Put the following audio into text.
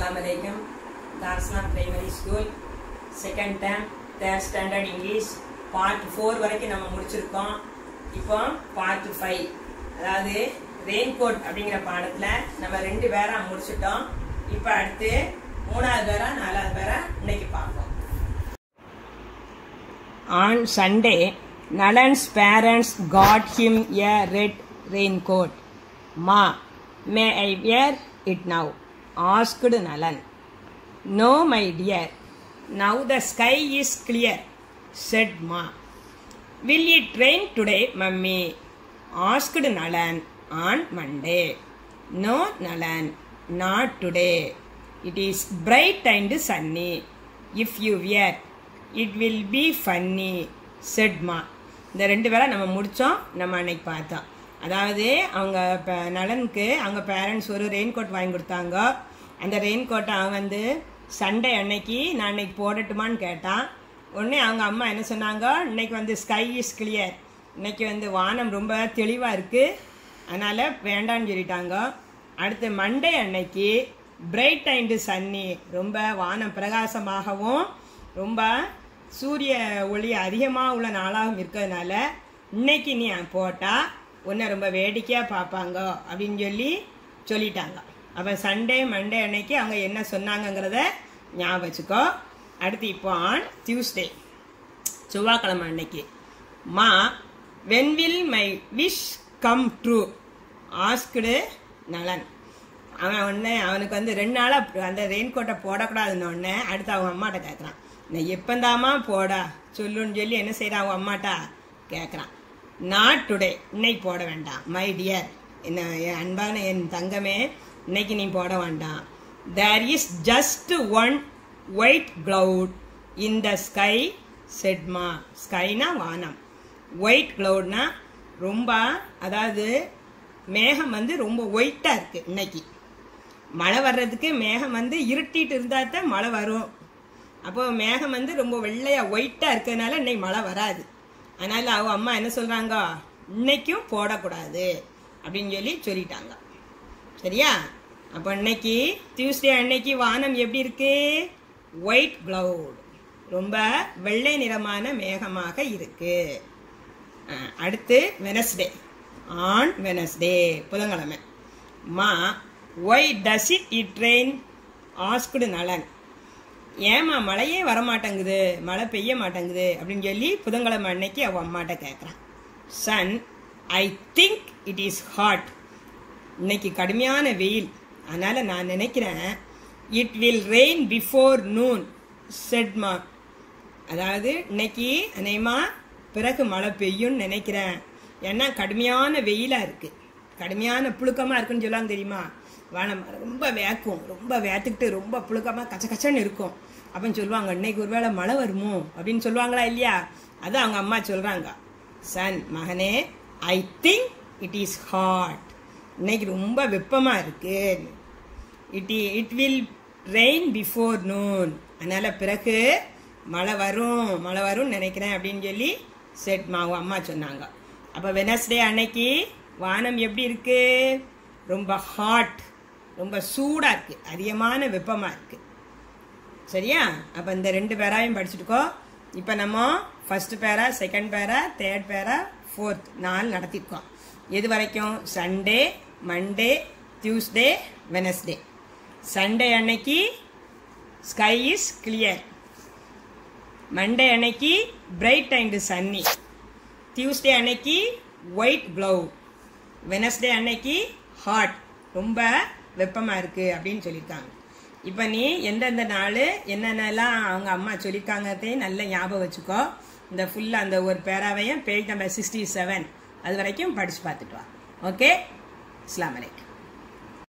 அலைக்கும் தார்ஸ்லாம் primary school second term third standard English part four வரைக்கும் நம்ம முடிச்சிருக்கோம் இப்போ பார்ட் ஃபைவ் அதாவது ரெயின் கோட் அப்படிங்கிற பாடத்துல நம்ம ரெண்டு பேரா முடிச்சிட்டோம் இப்போ அடுத்து மூணாவது பேரா நாலாவது பேரா இன்னைக்கு பார்ப்போம் On Sunday, Nalan's parents got him a red raincoat. Ma, may I wear it now? asked Nalan. No, my dear. Now the sky is clear, said Ma. Will it rain today, mummy? asked Nalan on Monday. No, Nalan, not today. It is bright and sunny. If you wear, it will be funny, said Ma. இந்த ரெண்டு பேரை நம்ம முடித்தோம் நம்ம அன்னைக்கு பார்த்தோம் அதாவது அவங்க இப்போ நலனுக்கு அவங்க பேரண்ட்ஸ் ஒரு ரெயின் கோட் வாங்கி கொடுத்தாங்க அந்த ரெயின் கோட்டை அவன் வந்து சண்டே அன்னைக்கு நான் அன்னைக்கு போடட்டுமான்னு கேட்டான் உடனே அவங்க அம்மா என்ன சொன்னாங்க இன்னைக்கு வந்து ஸ்கை இஸ் கிளியர் இன்னைக்கு வந்து வானம் ரொம்ப தெளிவாக இருக்குது அதனால் வேண்டான்னு சொல்லிட்டாங்க அடுத்து மண்டே அன்னைக்கு பிரைட் அண்டு சன்னி ரொம்ப வானம் பிரகாசமாகவும் ரொம்ப சூரிய ஒளி அதிகமாக உள்ள நாளாகவும் இருக்கிறதுனால இன்னைக்கு நீ போட்டால் உன்னை ரொம்ப வேடிக்கையாக பார்ப்பாங்க அப்படின்னு சொல்லி சொல்லிட்டாங்க அப்போ சண்டே மண்டே அன்னைக்கு அவங்க என்ன சொன்னாங்கங்கிறத ஞாபகம் வச்சுக்கோ அடுத்து இப்போ ஆன் டியூஸ்டே செவ்வாய்க்கிழமை அன்னைக்கு மா when will my wish come true asked Nalan அவன் உடனே அவனுக்கு வந்து ரெண்டு நாளாக அந்த ரெயின் கோட்டை போடக்கூடாதுன்னு உடனே அடுத்து அவங்க அம்மாட்ட கேட்குறான் நான் எப்பந்தாமா போடா சொல்லுன்னு சொல்லி என்ன செய்கிறான் அவங்க அம்மாட்டா கேட்குறான் நாட் டுடே இன்னைக்கு போட வேண்டாம் மை டியர் என்ன என் அன்பான என் தங்கமே இன்னைக்கு நீ போட வேண்டாம் there is just one white cloud in the sky செட்மா ஸ்கைனா வானம் ஒயிட் கிளவுட்னா ரொம்ப அதாவது மேகம் வந்து ரொம்ப ஒயிட்டாக இருக்குது இன்னைக்கு மழை வர்றதுக்கு மேகம் வந்து இருட்டிட்டு இருந்தால் தான் மழை வரும் அப்போ மேகம் வந்து ரொம்ப வெள்ளையாக ஒயிட்டாக இருக்கிறதுனால இன்னைக்கு மழை வராது அதனால் அவ அம்மா என்ன சொல்கிறாங்க இன்னைக்கும் போடக்கூடாது அப்படின்னு சொல்லி சொல்லிட்டாங்க சரியா அப்போ இன்னைக்கு டியூஸ்டே அன்னைக்கு வானம் எப்படி இருக்கு ஒயிட் கிளவுட் ரொம்ப வெள்ளை நிறமான மேகமாக இருக்கு அடுத்து வெனஸ்டே ஆன் வெனஸ்டே புதன்கிழமை மா why does it it rain asked Nalan ஏமா மழையே வரமாட்டேங்குது மழை பெய்ய மாட்டேங்குது அப்படின்னு சொல்லி புதன்கிழமை அன்னைக்கு அவன் அம்மாட்ட கேட்குறான் son I think it is hot இன்னைக்கு கடுமையான வெயில் அதனால் நான் நினைக்கிறேன் it will rain before noon செட்மா அதாவது இன்னைக்கு அநேகமா பிறகு மழை பெய்யும்னு நினைக்கிறேன் ஏன்னா கடுமையான வெயிலாக இருக்குது கடுமையான புழுக்கமாக இருக்குன்னு சொல்லுவாங்க தெரியுமா வானம் ரொம்ப வேக்கும் ரொம்ப வேத்துக்கிட்டு ரொம்ப புழுக்கமாக கச்ச கச்சன்னு இருக்கும் அப்படின்னு சொல்லுவாங்க இன்னைக்கு ஒருவேளை மழை வருமோ அப்படின்னு சொல்லுவாங்களா இல்லையா அது அவங்க அம்மா சொல்கிறாங்க சன் மகனே I think it is hot இன்னைக்கு ரொம்ப வெப்பமாக இருக்கு it it will rain before noon அதனால் பிறகு மழை வரும் மழை வரும்னு நினைக்கிறேன் அப்படின்னு சொல்லி செட் மாவு அம்மா சொன்னாங்க அப்போ வெனஸ்டே அன்னைக்கு வானம் எப்படி இருக்கு ரொம்ப ஹாட் ரொம்ப சூடாக இருக்குது அதிகமான வெப்பமாக இருக்குது சரியா அப்போ இந்த ரெண்டு பேராவையும் படிச்சுட்டுக்கோ இப்போ நம்ம ஃபர்ஸ்ட் பேரா செகண்ட் பேரா தேர்ட் பேரா ஃபோர்த் நாள் நடத்திருக்கோம் எது வரைக்கும் Sunday Monday Tuesday Wednesday Sunday அன்னைக்கு ஸ்கை இஸ் கிளியர் மண்டே அன்னைக்கு பிரைட் அண்ட் சன்னி டியூஸ்டே அன்னைக்கு ஒயிட் க்ளவ் வெனஸ்டே அன்னைக்கு ஹாட் ரொம்ப வெப்பமாக இருக்குது அப்படின்னு சொல்லியிருக்காங்க இப்போ நீ எந்தெந்த நாள் என்னென்னலாம் அவங்க அம்மா சொல்லியிருக்காங்கத்தையும் நல்ல ஞாபகம் வச்சுக்கோ இந்த ஃபுல்லாக அந்த ஒரு பேராவையும் பேஜ் நம்பர் சிக்ஸ்டி செவன் அது வரைக்கும் படித்து பார்த்துட்டு வா ஓகே அஸ்லாம் வலைக்கம்